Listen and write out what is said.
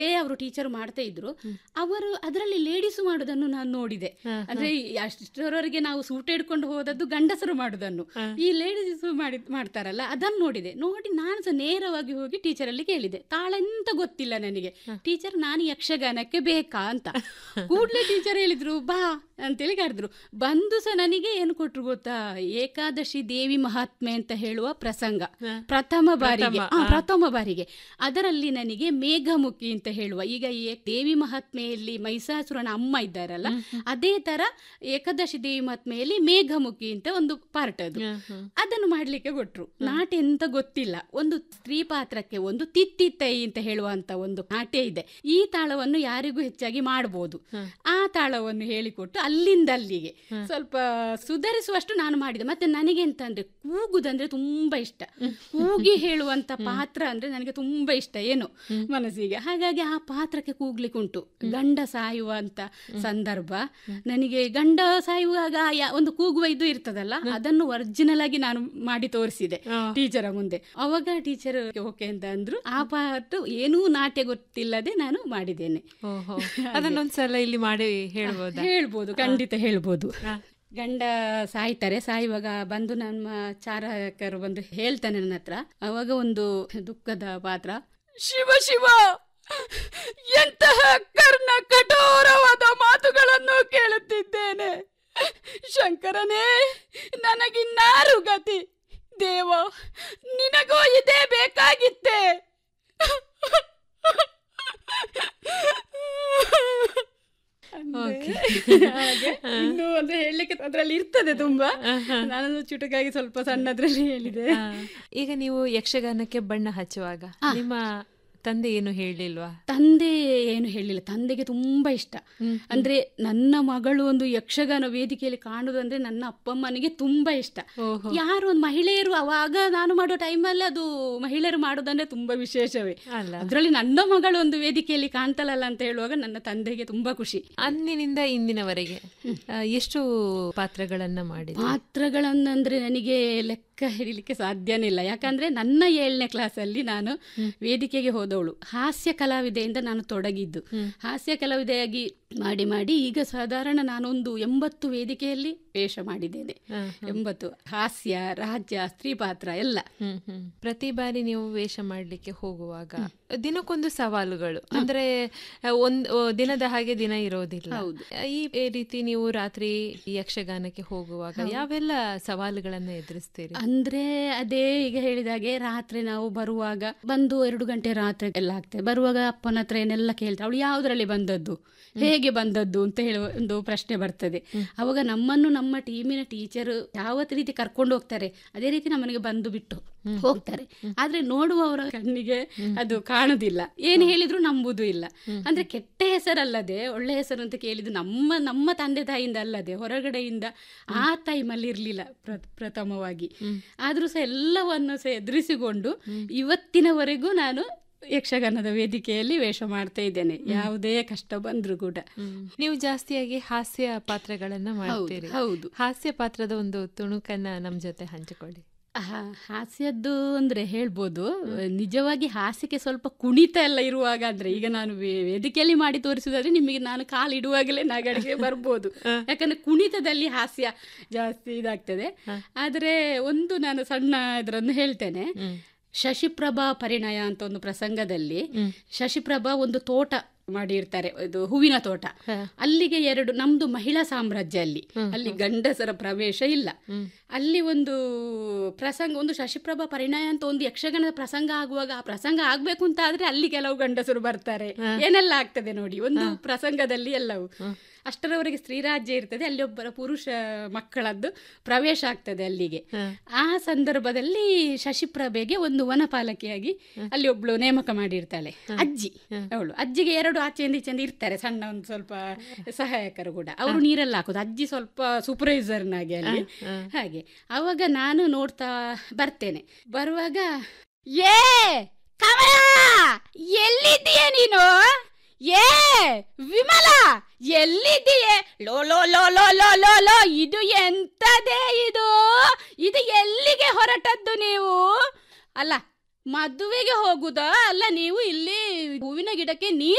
ಅವರು ಟೀಚರ್ ಮಾಡ್ತಾ ಇದ್ರು ಅವರು ಅದರಲ್ಲಿ ಲೇಡೀಸ್ ಮಾಡುದನ್ನು ನಾನು ನೋಡಿದೆ ಅಂದ್ರೆ ಈ ಅಷ್ಟರವರೆಗೆ ನಾವು ಸೂಟ್ ಹಿಡ್ಕೊಂಡು ಹೋದದ್ದು ಗಂಡಸರು ಮಾಡುದನ್ನು ಈ ಲೇಡೀಸ್ ಮಾಡಿ ಮಾಡ್ತಾರಲ್ಲ ಅದನ್ನು ನೋಡಿದೆ ನೋಡಿ ನಾನು ಸಹ ನೇರವಾಗಿ ಹೋಗಿ ಟೀಚರ್ ಅಲ್ಲಿ ಕೇಳಿದೆ ತಾಳ ಎಂತ ಗೊತ್ತಿಲ್ಲ ನನಗೆ ಟೀಚರ್ ನಾನು ಯಕ್ಷಗಾನಕ್ಕೆ ಬೇಕಾ ಅಂತ ಕೂಡ್ಲೆ ಟೀಚರ್ ಹೇಳಿದ್ರು ಬಾ ಅಂತೇಳಿ ಕರೆದ್ರು ಬಂದು ಸಹ ನನಗೆ ಏನು ಕೊಟ್ರು ಗೊತ್ತಾ ಏಕಾದಶಿ ದೇವಿ ಮಹಾತ್ಮೆ ಅಂತ ಹೇಳುವ ಪ್ರಸಂಗ ಪ್ರಥಮ ಬಾರಿಗೆ ಆ, ಪ್ರಥಮ ಬಾರಿಗೆ ಅದರಲ್ಲಿ ನನಗೆ ಮೇಘಮುಖಿ ಅಂತ ಹೇಳುವ ಈಗ ಈ ದೇವಿ ಮಹಾತ್ಮೆಯಲ್ಲಿ ಮೈಸಾಸುರನ ಅಮ್ಮ ಇದ್ದಾರಲ್ಲ ಅದೇ ತರ ಏಕಾದಶಿ ದೇವಿ ಮಹಾತ್ಮೆಯಲ್ಲಿ ಮೇಘಮುಖಿ ಅಂತ ಒಂದು ಪಾರ್ಟ್ ಅದು ಅದನ್ನು ಮಾಡ್ಲಿಕ್ಕೆ ಕೊಟ್ರು ನಾಟ್ಯ ಎಂತ ಗೊತ್ತಿಲ್ಲ ಒಂದು ಸ್ತ್ರೀ ಪಾತ್ರಕ್ಕೆ ಒಂದು ತಿತ್ತಿತ್ತೈ ಅಂತ ಹೇಳುವಂತ ಒಂದು ನಾಟ್ಯ ಇದೆ ಈ ತಾಳವನ್ನು ಯಾರಿಗೂ ಹೆಚ್ಚಾಗಿ ಮಾಡಬಹುದು ಆ ತಾಳವನ್ನು ಹೇಳಿಕೊಟ್ಟು ಅಲ್ಲಿಂದ ಅಲ್ಲಿಗೆ ಸ್ವಲ್ಪ ಸುಧಾರಿಸುವಷ್ಟು ನಾನು ಮಾಡಿದೆ ಮತ್ತೆ ನನಗೆ ಎಂತ ಅಂದ್ರೆ ಕೂಗುದಂದ್ರೆ ತುಂಬಾ ಇಷ್ಟ ಕೂಗಿ ಹೇಳುವಂತ ಪಾತ್ರ ಅಂದ್ರೆ ನನಗೆ ತುಂಬಾ ಇಷ್ಟ ಏನು ಮನಸ್ಸಿಗೆ ಹಾಗಾಗಿ ಆ ಪಾತ್ರಕ್ಕೆ ಕೂಗ್ಲಿಕ್ಕೆ ಉಂಟು ಗಂಡ ಸಾಯುವಂತ ಸಂದರ್ಭ ನನಗೆ ಗಂಡ ಸಾಯುವಾಗ ಯಾ- ಒಂದು ಕೂಗುವ ಇದು ಇರ್ತದಲ್ಲ ಅದನ್ನು ಒರಿಜಿನಲ್ ಆಗಿ ನಾನು ಮಾಡಿ ತೋರಿಸಿದೆ ಟೀಚರ ಮುಂದೆ ಅವಾಗ ಟೀಚರ್ ಓಕೆ ಅಂತ ಅಂದ್ರು ಆ ಪಾರ್ಟ್ ಏನೂ ನಾಟ್ಯ ಗೊತ್ತಿಲ್ಲದೆ ನಾನು ಮಾಡಿದ್ದೇನೆ ಓಹೋ ಅದನ್ನೊಂದ್ಸಲ ಇಲ್ಲಿ ಮಾಡಿ ಹೇಳ್ಬೋದಾ ಹೇಳ್ಬೋದು ಖಂಡಿತ ಹೇಳ್ಬೋದು ಗಂಡ ಸಾಯ್ತಾರೆ ಸಾಯುವಾಗ ಬಂದು ನಮ್ಮ ಚಾರಕರು ಬಂದು ಹೇಳ್ತಾನೆ ನನ್ನ ಹತ್ರ ಅವಾಗ ಒಂದು ದುಃಖದ ಪಾತ್ರ ಶಿವ ಶಿವ ಎಂತಹ ಕರ್ಣ ಕಠೋರವಾದ ಮಾತುಗಳನ್ನು ಕೇಳುತ್ತಿದ್ದೇನೆ ಶಂಕರನೇ ನನಗಿನ್ನಾರು ಗತಿ ದೇವ ನಿನಗೂ ಇದೇ ಬೇಕಾಗಿತ್ತೆ ಅಂದ್ರೆ ಹಾಗೆ ಇನ್ನು ಅಂದ್ರೆ ಹೇಳಲಿಕ್ಕೆ ಅದ್ರಲ್ಲಿ ಇರ್ತದೆ ತುಂಬಾ ನಾನು ಚುಟುಕಾಗಿ ಸ್ವಲ್ಪ ಸಣ್ಣದ್ರಲ್ಲಿ ಹೇಳಿದೆ ಆ, ಈಗ ನೀವು ಯಕ್ಷಗಾನಕ್ಕೆ ಬಣ್ಣ ಹಚ್ಚುವಾಗ ನಿಮ್ಮ ತಂದೆ ಏನು ಹೇಳಿಲ್ವಾ ತಂದೆ ಏನು ಹೇಳಿಲ್ಲ ತಂದೆಗೆ ತುಂಬಾ ಇಷ್ಟ ಅಂದ್ರೆ ನನ್ನ ಮಗಳು ಒಂದು ಯಕ್ಷಗಾನ ವೇದಿಕೆಯಲ್ಲಿ ಕಾಣುದಂದ್ರೆ ನನ್ನ ಅಪ್ಪಮ್ಮನಿಗೆ ತುಂಬಾ ಇಷ್ಟ ಓಹೋ ಯಾರು ಒಂದು ಮಹಿಳೆಯರು ಅವಾಗ ನಾನು ಮಾಡೋ ಟೈಮಲ್ಲಿ ಅದು ಮಹಿಳೆಯರು ಮಾಡೋದಂದ್ರೆ ತುಂಬಾ ವಿಶೇಷವೇ ಅಲ್ಲ ಅದರಲ್ಲಿ ನನ್ನ ಮಗಳು ಒಂದು ವೇದಿಕೆಯಲ್ಲಿ ಕಾಣ್ತಲಲ್ಲ ಅಂತ ಹೇಳುವಾಗ ನನ್ನ ತಂದೆಗೆ ತುಂಬಾ ಖುಷಿ ಅಂದಿನಿಂದ ಇಂದಿನವರೆಗೆ ಆ, ಎಷ್ಟು ಪಾತ್ರಗಳನ್ನ ಮಾಡಿದ ಪಾತ್ರಗಳನ್ನಂದ್ರೆ ನನಗೆ ಲೆಕ್ಕ ಹಿಡಿಲಿಕ್ಕೆ ಸಾಧ್ಯನೇ ಇಲ್ಲ ಯಾಕಂದ್ರೆ ನನ್ನ ಏಳನೇ ಕ್ಲಾಸಲ್ಲಿ ನಾನು ವೇದಿಕೆಗೆ ಹೋದವಳು ಹಾಸ್ಯ ಕಲಾವಿದೆಯಿಂದ ನಾನು ತೊಡಗಿದ್ದು ಹಾಸ್ಯ ಕಲಾವಿದೆಯಾಗಿ ಮಾಡಿ ಮಾಡಿ ಈಗ ಸಾಧಾರಣ ನಾನೊಂದು ಎಂಬತ್ತು ವೇದಿಕೆಯಲ್ಲಿ ವೇಷ ಮಾಡಿದ್ದೇನೆ ಎಂಬತ್ತು ಹಾಸ್ಯ ರಾಜ್ಯ ಸ್ತ್ರೀ ಪಾತ್ರ ಎಲ್ಲ ಹ್ಮ್ ಹ್ಮ್ ಪ್ರತಿ ಬಾರಿ ನೀವು ವೇಷ ಮಾಡ್ಲಿಕ್ಕೆ ಹೋಗುವಾಗ ದಿನಕ್ಕೊಂದು ಸವಾಲುಗಳು ಅಂದ್ರೆ ಆ, ಒಂದ್ ಆ, ದಿನದ ಹಾಗೆ ದಿನ ಇರೋದಿಲ್ಲ ಹೌದು. ಈ ಈ ರೀತಿ ನೀವು ರಾತ್ರಿ ಯಕ್ಷಗಾನಕ್ಕೆ ಹೋಗುವಾಗ ಯಾವೆಲ್ಲ ಸವಾಲುಗಳನ್ನ ಎದುರಿಸ್ತೀರಿ ಅಂದ್ರೆ ಅದೇ ಈಗ ಹೇಳಿದಾಗೆ ರಾತ್ರಿ ನಾವು ಬರುವಾಗ ಬಂದು ಎರಡು ಗಂಟೆ ರಾತ್ರಿ ಎಲ್ಲ ಆಗ್ತದೆ ಬರುವಾಗ ಅಪ್ಪನ ಹತ್ರ ಏನೆಲ್ಲ ಕೇಳ್ತಾರೆ ಅವಳು ಯಾವುದರಲ್ಲಿ ಬಂದದ್ದು ಹೇಗೆ ಬಂದದ್ದು ಅಂತ ಹೇಳುವ ಒಂದು ಪ್ರಶ್ನೆ ಬರ್ತದೆ ಅವಾಗ ನಮ್ಮನ್ನು ನಮ್ಮ ಟೀಮಿನ ಟೀಚರ್ ಯಾವತ್ತು ರೀತಿ ಕರ್ಕೊಂಡು ಹೋಗ್ತಾರೆ ಅದೇ ರೀತಿ ನಮ್ಮನೆಗೆ ಬಂದು ಬಿಟ್ಟು ಹೋಗ್ತಾರೆ ಆದ್ರೆ ನೋಡುವವರ ಕಣ್ಣಿಗೆ ಅದು ಕಾಣುದಿಲ್ಲ ಏನು ಹೇಳಿದ್ರು ನಂಬುದು ಇಲ್ಲ ಅಂದ್ರೆ ಕೆಟ್ಟ ಹೆಸರಲ್ಲದೆ ಒಳ್ಳೆ ಹೆಸರು ಅಂತ ಕೇಳಿದ್ದು ನಮ್ಮ ನಮ್ಮ ತಂದೆ ತಾಯಿಯಿಂದ ಅಲ್ಲದೆ ಹೊರಗಡೆಯಿಂದ ಆ ಟೈಮಲ್ಲಿ ಇರಲಿಲ್ಲ ಪ್ರಥಮವಾಗಿ ಆದ್ರೂ ಸಹ ಎಲ್ಲವನ್ನು ಸಹ ಎದುರಿಸಿಕೊಂಡು ಇವತ್ತಿನವರೆಗೂ ನಾನು ಯಕ್ಷಗಾನದ ವೇದಿಕೆಯಲ್ಲಿ ವೇಷ ಮಾಡ್ತಾ ಇದ್ದೇನೆ ಯಾವುದೇ ಕಷ್ಟ ಬಂದ್ರು ಕೂಡ ನೀವು ಜಾಸ್ತಿಯಾಗಿ ಹಾಸ್ಯ ಪಾತ್ರಗಳನ್ನ ಮಾಡ್ತೀರಿ ಹೌದು ಹಾಸ್ಯ ಪಾತ್ರದ ಒಂದು ತುಣುಕನ್ನ ನಮ್ ಜೊತೆ ಹಂಚಿಕೊಳ್ಳಿ ಹಾ- ಹಾಸ್ಯದ್ದು ಅಂದ್ರೆ ಹೇಳ್ಬೋದು ನಿಜವಾಗಿ ಹಾಸ್ಯಕ್ಕೆ ಸ್ವಲ್ಪ ಕುಣಿತ ಎಲ್ಲ ಇರುವಾಗ ಅಂದ್ರೆ ಈಗ ನಾನು ವೇ- ವೇದಿಕೆಯಲ್ಲಿ ಮಾಡಿ ತೋರಿಸುದಾದ್ರೆ ನಿಮಗೆ ನಾನು ಕಾಲು ಇಡುವಾಗಲೇ ನಗಡಿಗೆ ಬರ್ಬೋದು ಯಾಕಂದ್ರೆ ಕುಣಿತದಲ್ಲಿ ಹಾಸ್ಯ ಜಾಸ್ತಿ ಇದಾಗ್ತದೆ ಆದ್ರೆ ಒಂದು ನಾನು ಸಣ್ಣ ಇದರನ್ನು ಹೇಳ್ತೇನೆ ಶಶಿಪ್ರಭಾ ಪರಿಣಯ ಅಂತ ಒಂದು ಪ್ರಸಂಗದಲ್ಲಿ ಶಶಿಪ್ರಭಾ ಒಂದು ತೋಟ ಮಾಡಿರ್ತಾರೆ ಇದು ಹೂವಿನ ತೋಟ ಅಲ್ಲಿಗೆ ಎರಡು ನಮ್ದು ಮಹಿಳಾ ಸಾಮ್ರಾಜ್ಯ ಅಲ್ಲಿ ಅಲ್ಲಿ ಗಂಡಸರ ಪ್ರವೇಶ ಇಲ್ಲ ಅಲ್ಲಿ ಒಂದು ಪ್ರಸಂಗ ಒಂದು ಶಶಿಪ್ರಭಾ ಪರಿಣಯ ಅಂತ ಒಂದು ಯಕ್ಷಗಾನದ ಪ್ರಸಂಗ ಆಗುವಾಗ ಆ ಪ್ರಸಂಗ ಆಗ್ಬೇಕು ಅಂತ ಆದ್ರೆ ಅಲ್ಲಿ ಕೆಲವು ಗಂಡಸರು ಬರ್ತಾರೆ ಏನೆಲ್ಲ ಆಗ್ತದೆ ನೋಡಿ ಒಂದು ಪ್ರಸಂಗದಲ್ಲಿ ಎಲ್ಲವೂ ಅಷ್ಟರವರೆಗೆ ಸ್ತ್ರೀರಾಜ್ಯ ಇರ್ತದೆ ಅಲ್ಲಿ ಒಬ್ಬರ ಪುರುಷ ಮಕ್ಕಳದ್ದು ಪ್ರವೇಶ ಆಗ್ತದೆ ಅಲ್ಲಿಗೆ ಆ ಸಂದರ್ಭದಲ್ಲಿ ಶಶಿಪ್ರಭೆಗೆ ಒಂದು ವನಪಾಲಕಿಯಾಗಿ ಅಲ್ಲಿ ಒಬ್ಳು ನೇಮಕ ಮಾಡಿರ್ತಾಳೆ ಅಜ್ಜಿ ಅವಳು ಅಜ್ಜಿಗೆ ಎರಡು ಆಚೆಯಿಂದ ಈಚೆಯಿಂದ ಇರ್ತಾರೆ ಸಣ್ಣ ಒಂದು ಸ್ವಲ್ಪ ಸಹಾಯಕರು ಕೂಡ ಅವರು ನೀರೆಲ್ಲ ಹಾಕೋದು ಅಜ್ಜಿ ಸ್ವಲ್ಪ ಸೂಪರ್ವೈಸರ್ನಾಗಿ ಅಲ್ಲಿ ಹಾಗೆ ಅವಾಗ ನಾನು ನೋಡ್ತಾ ಬರ್ತೇನೆ ಬರುವಾಗ ಏ ಕಮಲ ಎಲ್ಲಿದ್ದೀಯ ನೀನು ಏ ವಿಮಲ ಎಲ್ಲಿದ್ದೀಯೆ ಲೋ ಲೋ ಲೋ ಲೋ ಲೋ ಲೋ ಲೋ ಇದು ಎಂತದೇ ಇದು ಇದು ಎಲ್ಲಿಗೆ ಹೊರಟದ್ದು ನೀವು ಅಲ್ಲ ಮದುವೆಗೆ ಹೋಗುದಾ ಅಲ್ಲ ನೀವು ಇಲ್ಲಿ ಹೂವಿನ ಗಿಡಕ್ಕೆ ನೀರು